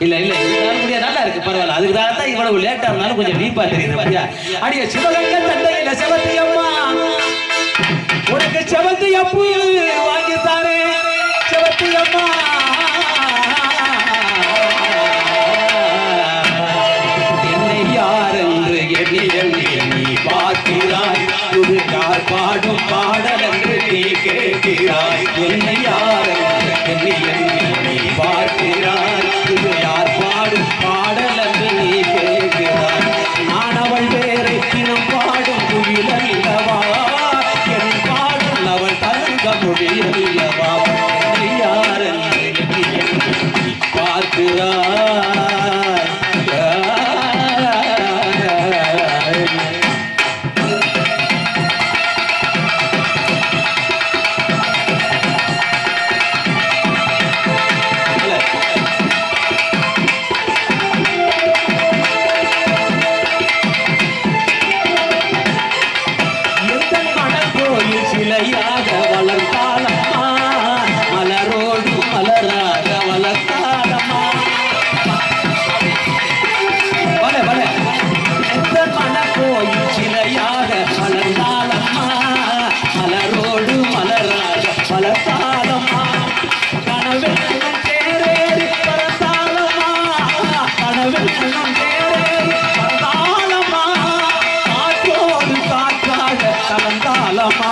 இல்ல இல்ல இருந்தாலும் முடியாது நல்லா இருக்கு பரவாயில்ல அதுக்கு தான் இவ்வளவு லேட்டா இருந்தாலும் கொஞ்சம் டீப்பா தெரியுது அப்படியா அடிய சிவகங்கை தந்தையில செவத்தி அம்மா உனக்கு செவத்தி அப்பு வாங்கி தாரே செவத்தி அம்மா என்னை யார் என்று எண்ணி எண்ணி நீ பார்க்கிறாய் இது யார் பாடும் பாடல் என்று நீ கேட்கிறாய் என்னை யார் என்று எண்ணி எண்ணி நீ பார்க்கிறாய் இது யார் பாடும் பாடல் என்று நீ கேட்கிறாய் நான் அவள் வேறு தினம் பாடும் குயில் அல்லவா என் பாடல் அவள் தங்க மொழி அல்லவா என்னை யார் என்று எண்ணி எண்ணி நீ பார்க்கிறாய் எந்த மணல் கோயில் சிலையாக வளர்த்தாலம்மா மலரோடு மலராக வளர்த்தாலம்மா வல வல எந்த மணல் கோயில் சிலையாக வளர்ந்தாலம்மா மலரோடு மலராக வளர்த்தாலம்மா கனவெல்லாம் தேரேறி பறந்தாலம்மா கனவெல்லாம் தேரேறி பறந்தாலம்மா காற்றோடு காற்றாக கலந்தாலம்மா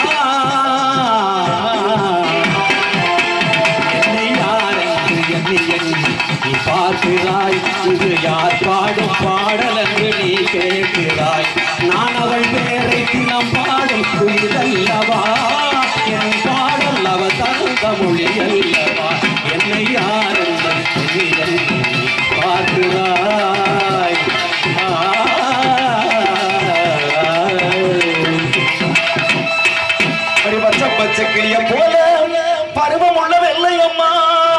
என்னை யார் என்று எண்ணி எண்ணி நீ பார்க்கிறாய் இது யார் பாடும் பாடல் என்று நீ கேட்கிறாய் நான் அவள் பேரை தினம் பாடும் குயிலல்லவா என் பாடல் அவ தகுந்த மொழி அல்லவா என்னை யார் என்று எண்ணி எண்ணி நீ பார்க்கிறாய் அடி பச்சை பச்சை கிளிய போல பருவம் உள்ள வெள்ளையம்மா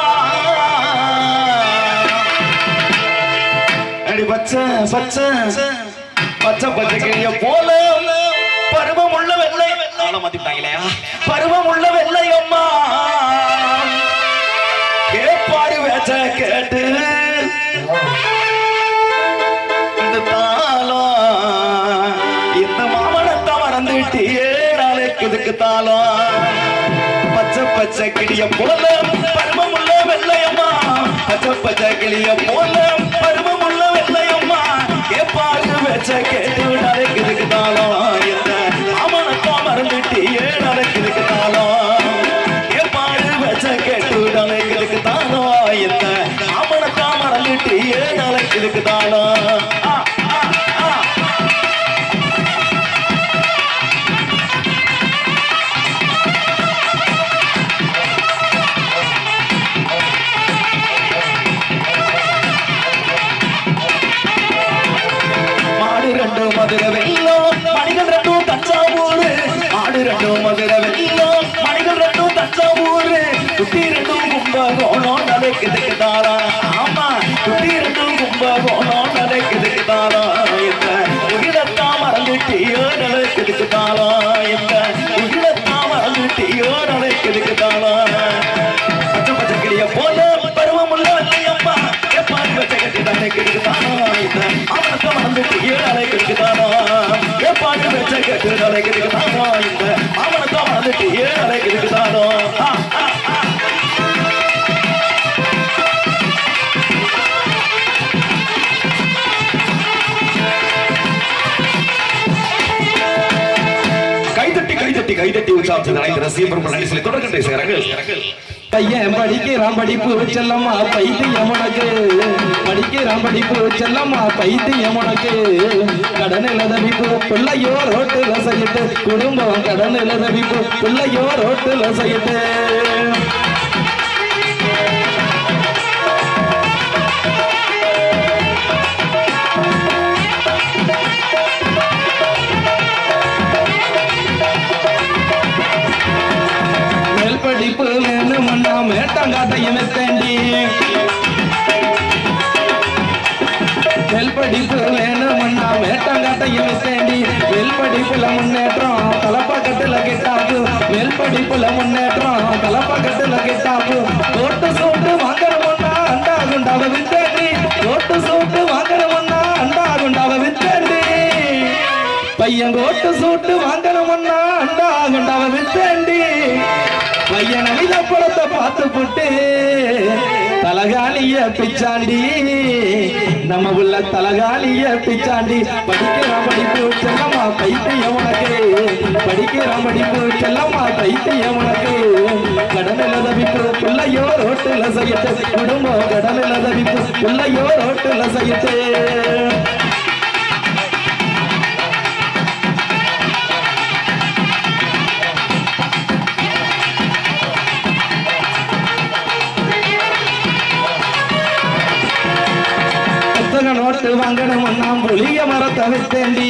அடி பச்சை பச்சை பச்சை பச்சை கிளிய போல பருவம் உள்ள வெள்ளை ஆள மாத்திட்டாங்களே பருவம் உள்ள வெள்ளையம்மா கேப்பாடு வேச்ச கேட்டு இந்த தாளம் இந்த மாமனத்தை மறந்துட்டியே நாளைக்கு இதுக்கு தாளம் பச்சை பச்சை கிளிய போல பருவமுள்ள வெள்ளையம்மா பச்சை பச்சை கிளிய போல பருவமுள்ள வெள்ளையம்மா கேப்பாடு வச்ச கேட்டு நாளைக்கு இதுக்கு தாளம் இந்த மாமனத்தை மறந்துட்டியே நாளைக்கு இதுக்கு தாளம் கேப்பாடு வச்ச கேட்டு நாளைக்கு இதுக்கு தாளம் இந்த மாமனத்தை மறந்துட்டியே நாளைக்கு இதுக்கு தாளம் ஆ, ஆ, ஆ. மாடு ரெண்டு மதுரை வெள்ளம் மணிகள் ரெண்டும் தஞ்சாவூர் மாடு ரெண்டும் மதுரை வெள்ளம் மணிகள் ரெண்டும் தஞ்சாவூர் குட்டி ரெண்டும் கும்பகோணம் நலைக்குதுக்கு தாரா ஆமா குட்டி ரெண்டும் கும்பகோணம் நலைக்குதுக்கு தாரா இந்த உயிரத்தா மறந்துட்டியோ நலைக்குதுக்கு தாரா இந்த உயிரத்தா மறந்துட்டியோ நலைக்குதுக்கு தாரா பச்சை பச்சை கிளிய போல பருவமுள்ள வெள்ளையம்மா எப்பாடி வச்ச கட்டி தன்னை கிடுக்குதானோ இந்த அவனத்தை மறந்துட்டு ஏழை கிடுக்குதானோ எப்பாடி வச்ச கட்டு தலை கிடுக்குதானோ இந்த அவனத்தை மறந்துட்டு ஏழை கிடுக்குதானோ ஆ, ஆ, ஆ. கைதட்டி கைதட்டி கைதட்டி உற்சாகம் அனைத்து ரசிகரும் நன்றி சொல்லி தொடர்கின்ற சேரங்கள் பையன் படிக்கிறான் படிப்பு செல்லம்மா பைத்தியம் உனக்கு படிக்கிறான் படிப்பு செல்லம்மா பைத்தியம் உனக்கு கடனில் தவிப்பு பிள்ளையோ ரோட்டுல செய்யிட்டு குடும்பம் கடனில் தவிப்பு பிள்ளையோ ரோட்டுல செய்யிட்டு மேல் படிப்பு வேணுமண்ணா மேட்டங்காட்டையும் எத்தேண்டி மேல் படிப்பு வேணுமண்ணா மேட்டங்காட்டையும் எத்தேண்டி மேல் படிப்புல முன்னேற்றம் தலப்பக்கத்துல கிட்டாப்பு மேல் படிப்புல முன்னேற்றம் தலப்பக்கத்துல கிட்டாப்பு போட்டு சோட்டு வாங்கணும்னா அண்டா குண்டாவை வித்தேண்டி பையங்கோட்டு சூட்டு வாங்கணும்னா அண்டா கண்டாவ வித்தேண்டி பையனை விதப்படத்தை பார்த்து புட்டு தலகாலிய பிச்சாண்டி நம்ம உள்ள தலகாலிய பிச்சாண்டி படிக்கிறான் படிப்பு செல்லம்மா பைத்தியம் உனக்கு படிக்கிறான் படிப்பு செல்லம்மா பைத்தியம் உனக்கு கடனில் தவிப்பு பிள்ளையோ ரோட்டுல செய்யட்டு குடும்பம் கடனில் தவிப்பு பிள்ளையோ ரோட்டுல செய்யட்டு புத்தக நோட்டு வாங்கணும் நாம் புளிய மரத்தை வித்தேண்டி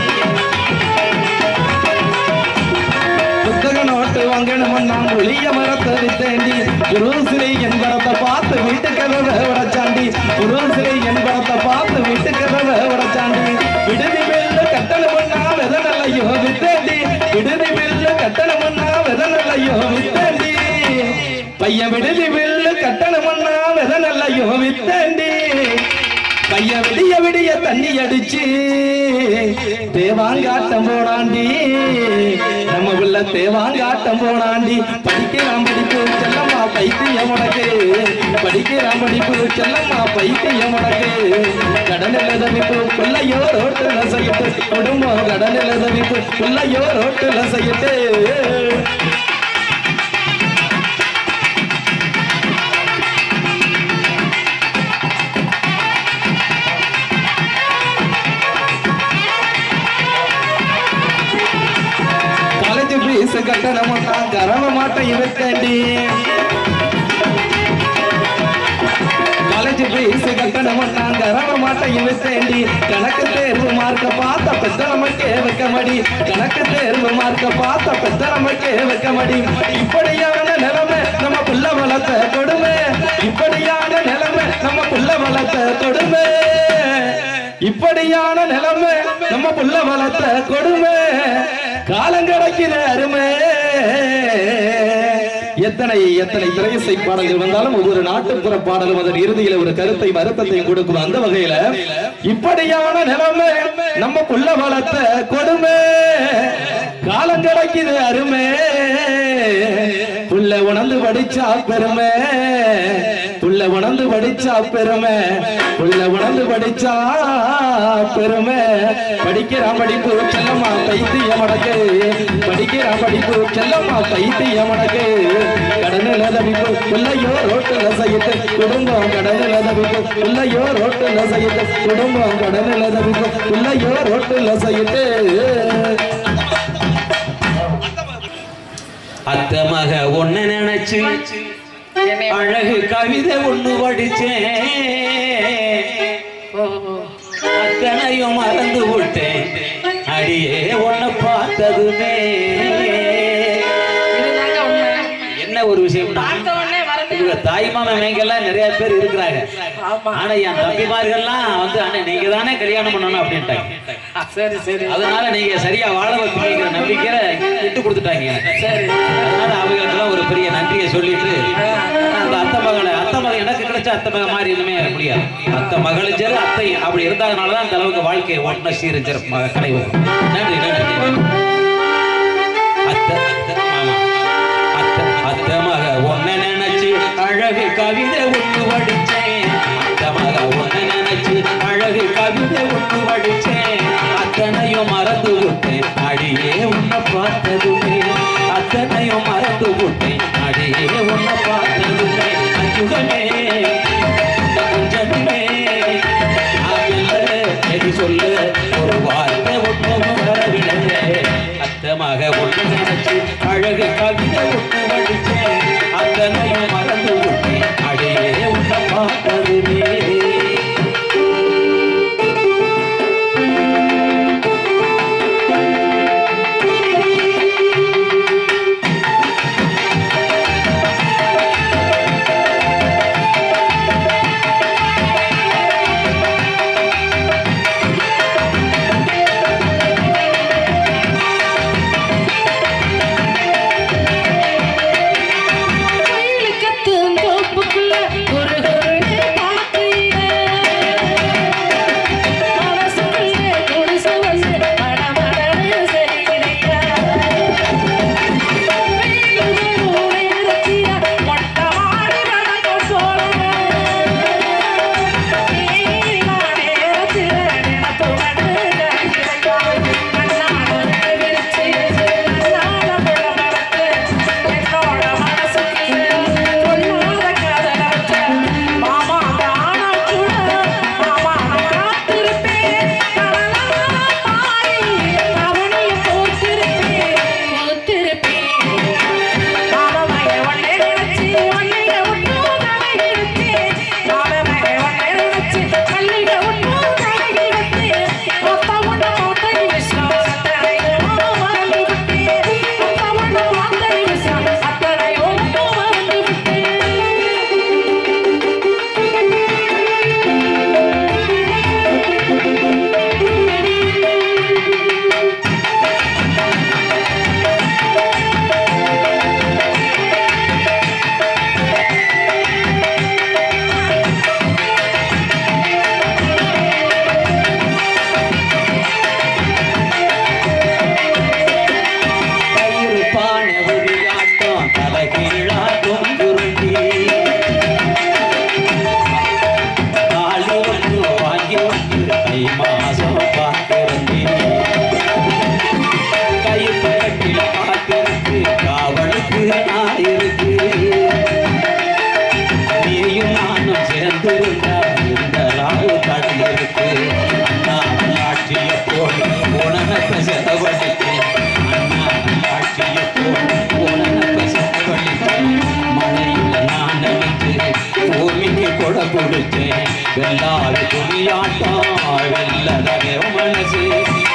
புத்தக நோட்டு வாங்கணும் நாம் புளிய மரத்தை வித்தேண்டி குருசிலை என்பரத்தை பார்த்து வீட்டுக்கதவை உடைச்சாண்டி குருசிலை என்பரத்தை பார்த்து வீட்டுக்கதவை உடைச்சாண்டி விடுதி பில்லு கட்டணம் பண்ணா வெதனல்லையோ வித்தேண்டி விடுதி பில்லு கட்டணம் பண்ணா வெதனல்லையோ வித்தேண்டி பையன் விடுதி பில்லு கட்டணம் பண்ணா வெதனல்லையோ வித்தேண்டி கைய விடிய விடிய தண்ணி அடிச்சு தேவாங்காட்டம் போனாண்டி நம்ம உள்ள தேவாங்காட்டம் போனாண்டி படிக்கிறான் படிப்பு செல்லம்மா பைத்தியம் உனக்கு படிக்கிறான் படிப்பு செல்லம்மா பைத்தியம் உனக்கு கடனில் தவிப்பு பிள்ளையோ ரோட்டுல செய்யட்டு குடும்பம் கடனில் தவிப்பு பிள்ளையோ ரோட்டுல செய்யட்டு காலேஜ் ஃபீஸ் கட்டணம் நான் கரவ மாட்டேன் இவத்தேண்டி காலேஜ் ஃபீஸ் கட்டணம் நான் கரவ மாட்டேன் இவத்தேண்டி கணக்கு தேர்வு மார்க்க பார்த்த பெத்த நமக்கே வைக்க மடி கணக்கு தேர்வு மார்க்க பார்த்த பெத்த நமக்கே வைக்க மடி இப்படியான நிலைமை நம்ம புள்ள வளர்த்த கொடுமை இப்படியான நிலைமை நம்ம புள்ள வளர்த்த கொடுமை இப்படியான நிலைமை நம்ம புள்ள வளர்த்த கொடுமை காலம் கிடைக்கிற அருமை எத்தனை எத்தனை திரையிசை பாடல்கள் வந்தாலும் ஒவ்வொரு நாட்டுப்புற பாடலும் அதன் இறுதியில ஒரு கருத்தை வருத்தத்தையும் கொடுக்கும் அந்த வகையில இப்படியான நிலைமை நம்ம புள்ள வளர்த்த கொடுமை காலம் கிடைக்குது அருமை புள்ள உணர்ந்து படிச்சா பெருமை புள்ள உணர்ந்து படிச்சா பெருமை புள்ள உணர்ந்து படிச்சா பெருமை படிக்கிறான் படிப்பு செல்லம்மா பைத்தியம் உனக்கு படிக்கிறான் படிப்பு செல்லம்மா பைத்தியம் உனக்கு கடனில் தவிப்பு பிள்ளையோ ரோட்டுல செய்யிட்டு குடும்பம் கடனில் தவிப்பு பிள்ளையோ ரோட்டுல செய்யிட்டு குடும்பம் கடனில் தவிப்பு பிள்ளையோ ரோட்டுல செய்யிட்டு அத்த மக ஒன்ன நினைச்சு அழகு கவிதை ஒண்ணு படிச்சேன் அத்தனையும் மறந்து விட்டேன் அடியே உன்னை பார்த்ததுமே இதுதாங்க உண்மை. என்ன ஒரு விஷயம் பார்த்த உடனே மறந்து இவங்க தாய்மாமன் மேங்கெல்லாம் நிறைய பேர் இருக்கிறாங்க ஆமா. ஆனா என் தம்பிமார்கள்லாம் வந்து அண்ணன் நீங்க தானே கல்யாணம் பண்ணணும் அப்படின்ட்டாங்க ஆ, சரி சரி அதனால நீங்க சரியா வாழ வைப்பீங்கிற நம்பிக்கையில விட்டு கொடுத்துட்டாங்க சரி அதனால அவங்களுக்கெல்லாம் ஒரு பெரிய நன்றியை சொல்லிட்டு அந்த அத்தை மகளை அத்தை மகன் எனக்கு கிடைச்ச அத்தை மகன் மாதிரி இனிமே முடியாது அத்தை மகளும் சரி அத்தை அப்படி இருந்ததுனாலதான் அந்த அளவுக்கு வாழ்க்கை ஒன்ன சீரஞ்சர் கடை வரும் நன்றி நன்றி அத்தை அத்தை ஆமா அத்தை அத்தை மக ஒன்ன நினைச்சு அழகு கவிதை ஒன்று வடிச்சேன் அத்தை மக ஒன்ன நினைச்சு அழகு கவிதை ஒன்று வடிச்சேன் அத்தனையும் மறந்து விட்டேன் அடியே உன்னை பார்த்ததுமே அத்தனையும் மறந்து விட்டேன் அடியே உன்னை பார்த்ததுமே அஞ்சுகமே கொஞ்சமே ஆகல எது சொல்ல ஒரு வார்த்தை ஒன்றும் வரவில்லை அத்தமாக ஒன்று நினைச்சு அழகு கவிதை ஒன்று வடிச்சேன் அத்தனையும் மறந்து விட்டேன் அடியே உன்னை பார்த்ததுமே வச்சேன் வெள்ளாறு துணியாட்டம் வெள்ளதே மனசு